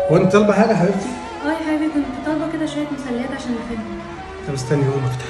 هو انت طالبه حاجه يا حبيبتي؟ اه يا حبيبي كنت طالبه كده شويه مسليات عشان الفيلم طب استني هقوم افتح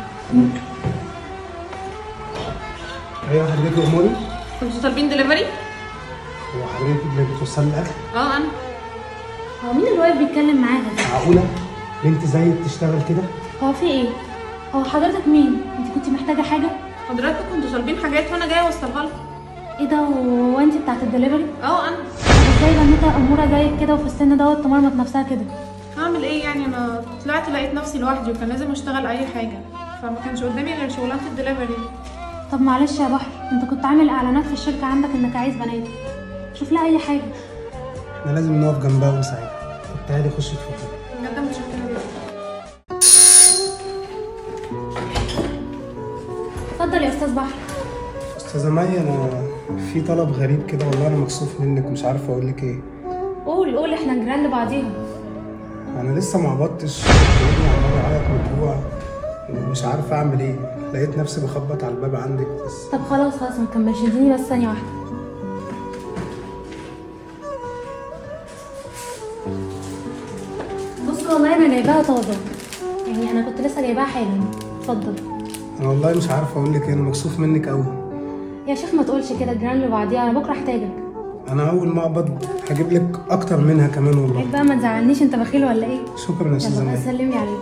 ايوه حضرتك اموري كنتوا طالبين دليفري؟ هو حضرتك اللي بتوصل لي الاكل اه انا هو مين اللي واقف بيتكلم معاها ده معقوله بنت زيك تشتغل كده هو في ايه هو حضرتك مين انت كنت محتاجه حاجه حضراتكم كنتوا طالبين حاجات وانا جايه اوصلها لكم ايه ده هو انت بتاعت الدليفري اه انا طب ازاي بنوته اموره زيك كده وفي السن دوت تمرمط نفسها كده هعمل ايه يعني انا طلعت لقيت نفسي لوحدي وكان لازم اشتغل اي حاجه فما كانش قدامي غير شغلانه الدليفري طب معلش يا بحر انت كنت عامل اعلانات في الشركه عندك انك عايز بنات شوف لها اي حاجه احنا لازم نقف جنبها ونساعدها طب تعالي خشي اتفضلي بجد متشكره جدا اتفضل يا استاذ بحر استاذه مي انا في طلب غريب كده والله انا مكسوف منك مش عارف اقول لك ايه قول قول احنا جيران لبعضيها انا لسه ما قبضتش ابني عمال يعيط من الجوع ومش عارف اعمل ايه لقيت نفسي بخبط على الباب عندك بس طب خلاص خلاص ما تكملش اديني بس ثانيه واحده بص والله انا جايباها طازه يعني انا كنت لسه جايباها حالا اتفضل انا والله مش عارف اقول لك ايه انا مكسوف منك قوي يا شيخ ما تقولش كده جيران لبعضيها انا بكره احتاجك انا اول ما اقبض هجيب لك اكتر منها كمان والله عيب بقى ما تزعلنيش انت بخيل ولا ايه شكرا يا استاذه يلا بقى مي سلمي عليك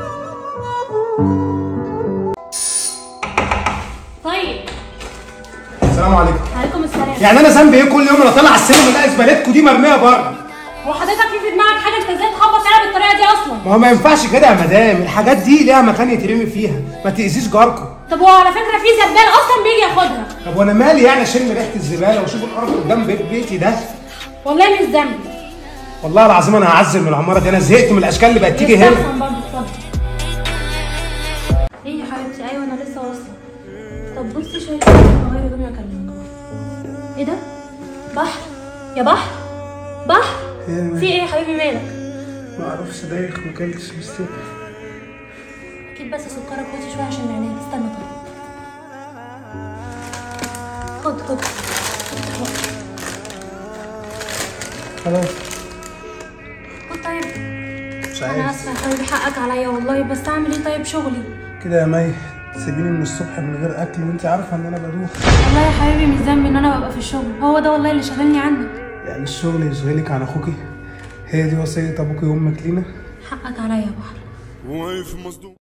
طيب السلام عليكم عليكم السلام يعني انا ذنبي ايه كل يوم انا طالع على السينما الاقي زبالتكم دي مرميه بره هو حضرتك في في دماغك حاجه انت ازاي تخبط عليها بالطريقه دي اصلا ما هو ما ينفعش كده يا مدام الحاجات دي ليها مكان يترمي فيها ما تاذيش جاركم طب هو على فكره في زبال اصلا بيجي ياخدها طب وانا مالي يعني اشم ريحه الزباله واشوف القرف قدام بيت بيتي ده والله مش ذنبي والله العظيم انا هعزل من العماره دي انا زهقت من الاشكال اللي بقت تيجي هنا يستحسن برضه اتفضل ايه يا حبيبتي ايوه انا لسه واصله طب بصي شويه غير هدومي واكلمك ايه ده بحر يا بحر بحر إيه يا في ايه يا حبيبي مالك ما اعرفش دايخ ما اكلتش بس اكيد بس سكرك وطي شويه عشان العنايه استنى طيب خد خد خلاص خد طيب مش انا عارف اسفه يا حبيبي حقك عليا والله بس اعمل ايه طيب شغلي كده يا مي تسيبيني من الصبح من غير اكل وانت عارفه ان انا بدوخ والله يا حبيبي مش ذنبي ان انا ببقى في الشغل هو ده والله اللي شغلني عنك يعني الشغل يشغلك عن اخوكي هي دي وصيه ابوكي وامك لينا حقك عليا يا بحر واقف مصدوم